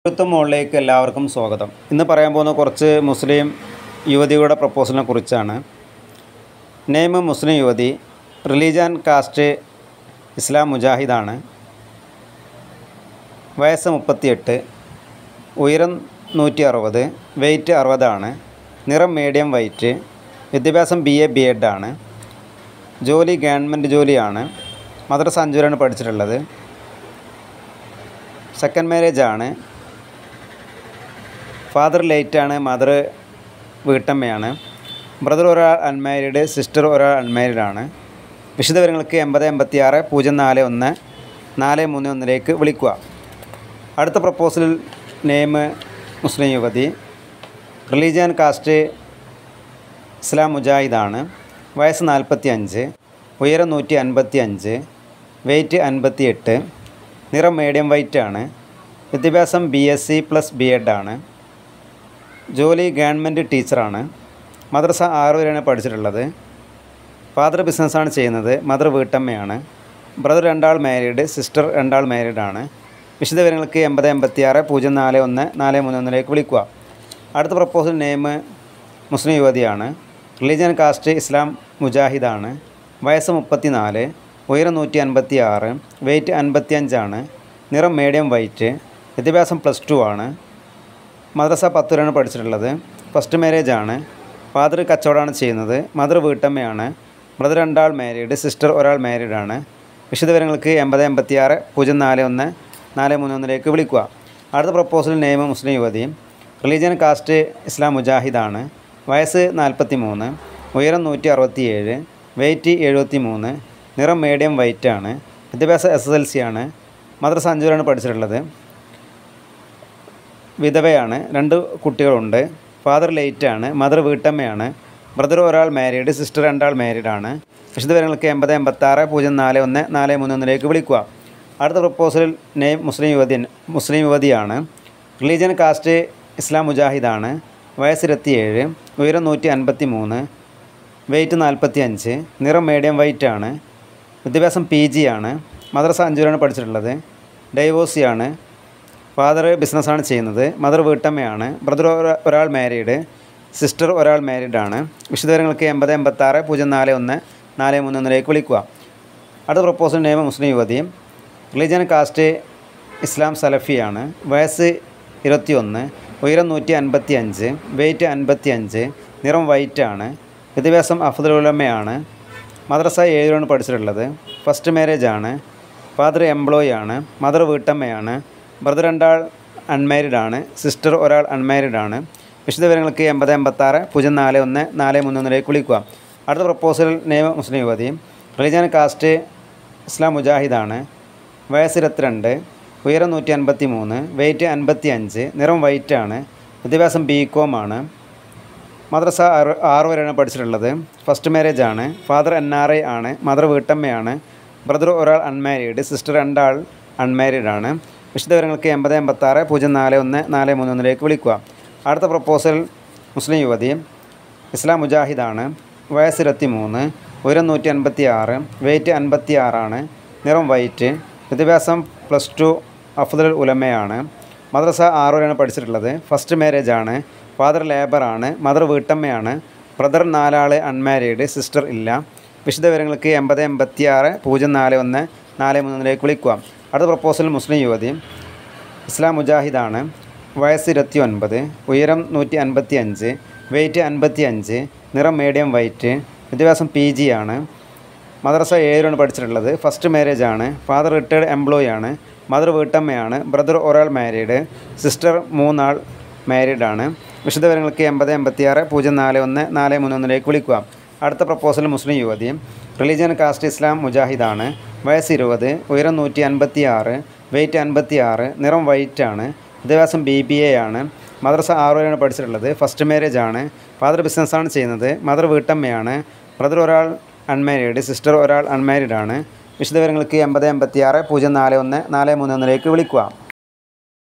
യുദ്ധ മോളിലേക്ക് എല്ലാവർക്കും സ്വാഗതം ഇന്ന് പറയാൻ പോകുന്ന കുറച്ച് മുസ്ലിം യുവതികളുടെ പ്രപ്പോസലിനെ കുറിച്ചാണ് നെയിം മുസ്ലിം യുവതി റിലീജൻ കാസ്റ്റ് ഇസ്ലാം മുജാഹിദാണ് വയസ്സ് മുപ്പത്തിയെട്ട് ഉയരം നൂറ്റി അറുപത് വെയ്റ്റ് അറുപതാണ് നിറം മീഡിയം വൈറ്റ് വിദ്യാഭ്യാസം ബി എ ബി എഡ് ആണ് ജോലി ഗവൺമെൻറ് ജോലിയാണ് മദ്രസ അഞ്ചൂരാണ് പഠിച്ചിട്ടുള്ളത് സെക്കൻഡ് മാരേജ് ആണ് ഫാദർ ലേറ്റാണ് മദർ വീട്ടമ്മയാണ് ബ്രദർ ഒരാൾ അൺമാരീഡ് സിസ്റ്റർ ഒരാൾ അൺമാരീഡ് ആണ് വിശദവിവരങ്ങൾക്ക് എൺപത് എൺപത്തി ആറ് പൂജ്യം നാല് ഒന്ന് നാല് മൂന്ന് ഒന്നിലേക്ക് വിളിക്കുക അടുത്ത പ്രപ്പോസൽ നെയിം മുസ്ലിം യുവതി റിലീജിയൻ കാസ്റ്റ് ഇസ്ലാം മുജാഹിദാണ് വയസ്സ് നാൽപ്പത്തി അഞ്ച് ഉയരം നൂറ്റി അൻപത്തി അഞ്ച് വെയ്റ്റ് അൻപത്തി എട്ട് നിറം മീഡിയം വൈറ്റ് ആണ് വിദ്യാഭ്യാസം B S C plus B Ed ആണ് ജോലി ഗവൺമെൻറ് ടീച്ചറാണ് മദ്രസ ആറ് വരെയാണ് പഠിച്ചിട്ടുള്ളത് ഫാദർ ബിസിനസ്സാണ് ചെയ്യുന്നത് മദർ വീട്ടമ്മയാണ് ബ്രദർ രണ്ടാൾ മാരീഡ് സിസ്റ്റർ രണ്ടാൾ മാരീഡ് ആണ് വിശദവിവരങ്ങൾക്ക് എൺപത് എൺപത്തി ആറ് പൂജ്യം നാല് ഒന്ന് നാല് മൂന്ന് ഒന്നിലേക്ക് വിളിക്കുക അടുത്ത പ്രപ്പോസൽ നെയിം മുസ്ലിം യുവതിയാണ് റിലീജിയൻ കാസ്റ്റ് ഇസ്ലാം മുജാഹിദാണ് വയസ്സ് മുപ്പത്തി നാല് ഉയരം നൂറ്റി അൻപത്തി ആറ് വെയ്റ്റ് അൻപത്തി അഞ്ചാണ് നിറം മീഡിയം വൈറ്റ് വിദ്യാഭ്യാസം പ്ലസ് ടു ആണ് മദ്രസ പത്ത് വരെയാണ് പഠിച്ചിട്ടുള്ളത് ഫസ്റ്റ് മാരേജ് ആണ് ഫാദർ കച്ചവടമാണ് ചെയ്യുന്നത് മദർ വീട്ടമ്മയാണ് ബ്രദർ രണ്ടാൾ മാരീഡ് സിസ്റ്റർ ഒരാൾ മാരീഡ് ആണ് വിശദവിവരങ്ങൾക്ക് എൺപത് എൺപത്തി ആറ് പൂജ്യം നാല് ഒന്ന് നാല് മൂന്ന് ഒന്നിലേക്ക് വിളിക്കുക അടുത്ത പ്രപ്പോസൽ നെയിം മുസ്ലിം യുവതി റിലീജിയൻ കാസ്റ്റ് ഇസ്ലാം മുജാഹിദാണ് വയസ്സ് നാൽപ്പത്തി മൂന്ന് ഉയരം നൂറ്റി അറുപത്തി ഏഴ് വെയ്റ്റ് എഴുപത്തി മൂന്ന് നിറം മീഡിയം വൈറ്റ് ആണ് വിദ്യാഭ്യാസം എസ് എസ് എൽ സി ആണ് മദ്രസ അഞ്ചൂരാണ് പഠിച്ചിട്ടുള്ളത് വിധവയാണ് രണ്ട് കുട്ടികളുണ്ട് ഫാദർ ലേറ്റ് ആണ് മദർ വീട്ടമ്മയാണ് ബ്രദർ ഒരാൾ മാരീഡ് സിസ്റ്റർ രണ്ടാൾ മാരീഡ് ആണ് വിശദവിവരങ്ങൾക്ക് എൺപത് എൺപത്താറ് പൂജ്യം നാല് ഒന്ന് നാല് മൂന്ന് ഒന്നിലേക്ക് വിളിക്കുക അടുത്ത പ്രപ്പോസൽ നെയിം മുസ്ലിം യുവതി മുസ്ലിം യുവതിയാണ് റിലീജിയൻ കാസ്റ്റ് ഇസ്ലാം മുജാഹിദാണ് വയസ്സ് ഇരുപത്തിയേഴ് ഉയരം നൂറ്റി അൻപത്തി മൂന്ന് വെയ്റ്റ് നാൽപ്പത്തി അഞ്ച് നിറം മീഡിയം വൈറ്റ് ആണ് വിദ്യാഭ്യാസം പി ജി ആണ് മദ്രസ അഞ്ചൂരാണ് പഠിച്ചിട്ടുള്ളത് ഡൈവോഴ്സിയാണ് ഫാദർ ബിസിനസ്സാണ് ചെയ്യുന്നത് മദർ വീട്ടമ്മയാണ് ബ്രദർ ഒരാൾ മാരീഡ് സിസ്റ്റർ ഒരാൾ മാരീഡ് ആണ് വിശദവിവരങ്ങൾക്ക് എൺപത് എൺപത്താറ് പൂജ്യം നാല് ഒന്ന് നാല് മൂന്ന് ഒന്നിലേക്ക് വിളിക്കുക അടുത്ത പ്രപ്പോസൽ നെയിം മുസ്ലിം യുവതി റിലീജിയൻ കാസ്റ്റ് ഇസ്ലാം സലഫിയാണ് വയസ്സ് ഇരുപത്തി ഒന്ന് ഉയരം നൂറ്റി അൻപത്തി അഞ്ച് വെയ്റ്റ് അൻപത്തി അഞ്ച് നിറം വൈറ്റ് ആണ് വിദ്യാഭ്യാസം അഫ്ദുലുലമയാണ് മദ്രസ ഏഴിലാണ് പഠിച്ചിട്ടുള്ളത് ഫസ്റ്റ് മാരേജ് ആണ് ഫാദർ എംപ്ലോയി ആണ് മദർ വീട്ടമ്മയാണ് ബ്രദർ രണ്ടാൾ അൺമാരീഡ് ആണ് സിസ്റ്റർ ഒരാൾ അൺമാരീഡ് ആണ് വിശദവിവരങ്ങൾക്ക് എൺപത് എൺപത്താറ് പൂജ്യം നാല് ഒന്ന് നാല് മൂന്ന് ഒന്നിലേക്ക് വിളിക്കുക അടുത്ത പ്രപ്പോസൽ നിയമ മുസ്ലിം യുവതി റിലീജിയൻ കാസ്റ്റ് ഇസ്ലാം മുജാഹിദാണ് വയസ്സ് ഇരുപത്തിരണ്ട് ഉയരം നൂറ്റി അൻപത്തി മൂന്ന് വെയ്റ്റ് അൻപത്തി അഞ്ച് നിറം വൈറ്റ് ആണ് വിദ്യാഭ്യാസം ബി കോം ആണ് മദ്രസ ആറ് ആറ് വരെയാണ് പഠിച്ചിട്ടുള്ളത് ഫസ്റ്റ് മാരേജ് ആണ് ഫാദർ എൻ ആർ ഐ ആണ് മദർ വീട്ടമ്മയാണ് ബ്രദർ ഒരാൾ അൺമാരീഡ് സിസ്റ്റർ രണ്ടാൾ അൺമാരീഡ് ആണ് വിശദവിവരങ്ങൾക്ക് എൺപത് എൺപത്താറ് പൂജ്യം നാല് ഒന്ന് നാല് മൂന്ന് ഒന്നിലേക്ക് വിളിക്കുക അടുത്ത പ്രപ്പോസൽ മുസ്ലിം യുവതി ഇസ്ലാം മുജാഹിദാണ് വയസ്സ് ഇരുപത്തി മൂന്ന് ഉയരം നൂറ്റി അൻപത്തി ആറ് വെയ്റ്റ് അൻപത്തി ആറാണ് നിറം വൈറ്റ് വിദ്യാഭ്യാസം പ്ലസ് ടു അഫ്ദൽ ഉലമയാണ് മദ്രസ ആറ് വരെയാണ് പഠിച്ചിട്ടുള്ളത് ഫസ്റ്റ് മാരേജ് ആണ് ഫാദർ ലേബറാണ് മദർ വീട്ടമ്മയാണ് ബ്രദർ നാലാൾ അൺമാരീഡ് സിസ്റ്റർ ഇല്ല വിശദവിവരങ്ങൾക്ക് എൺപത് എൺപത്തി ആറ് പൂജ്യം നാല് ഒന്ന് നാല് മൂന്നിലേക്ക് വിളിക്കുക അടുത്ത പ്രപ്പോസൽ മുസ്ലിം യുവതി ഇസ്ലാം മുജാഹിദാണ് വയസ്സ് ഇരുപത്തി ഒൻപത് ഉയരം നൂറ്റി അൻപത്തി അഞ്ച് വെയ്റ്റ് അൻപത്തി അഞ്ച് നിറം മീഡിയം വൈറ്റ് വിദ്യാഭ്യാസം പി ജി ആണ് മദ്രസ ഏഴിലാണ് പഠിച്ചിട്ടുള്ളത് ഫസ്റ്റ് മാരേജ് ആണ് ഫാദർ റിട്ടയർഡ് എംപ്ലോയി ആണ് മദർ വീട്ടമ്മയാണ് ബ്രദർ ഒരാൾ മാരീഡ് സിസ്റ്റർ മൂന്നാൾ മാരീഡ് ആണ് വിശദവിവരങ്ങൾക്ക് എൺപത് എൺപത്തി ആറ് പൂജ്യം നാല് ഒന്ന് നാല് മൂന്ന് ഒന്നിലേക്ക് വിളിക്കുക അടുത്ത പ്രപ്പോസൽ മുസ്ലിം യുവതി റിലീജിയൻ കാസ്റ്റ് ഇസ്ലാം മുജാഹിദാണ് വയസ്സ് ഇരുപത് ഉയരം നൂറ്റി അൻപത്തി ആറ് വെയ്റ്റ് അൻപത്തി ആറ് നിറം വൈറ്റ് ആണ് വിദ്യാഭ്യാസം ബി ബി എ ആണ് മദ്രസ ആറ് വരെയാണ് പഠിച്ചിട്ടുള്ളത് ഫസ്റ്റ് മാരേജ് ആണ് ഫാദർ ബിസിനസ്സാണ് ചെയ്യുന്നത് മദർ വീട്ടമ്മയാണ് ബ്രദർ ഒരാൾ അൺമാരീഡ് സിസ്റ്റർ ഒരാൾ അൺമാരീഡ് ആണ് വിശദവിവരങ്ങൾക്ക് എൺപത് എൺപത്തി ആറ് പൂജ്യം നാല് ഒന്ന് നാല് മൂന്ന് ഒന്നിലേക്ക് വിളിക്കുക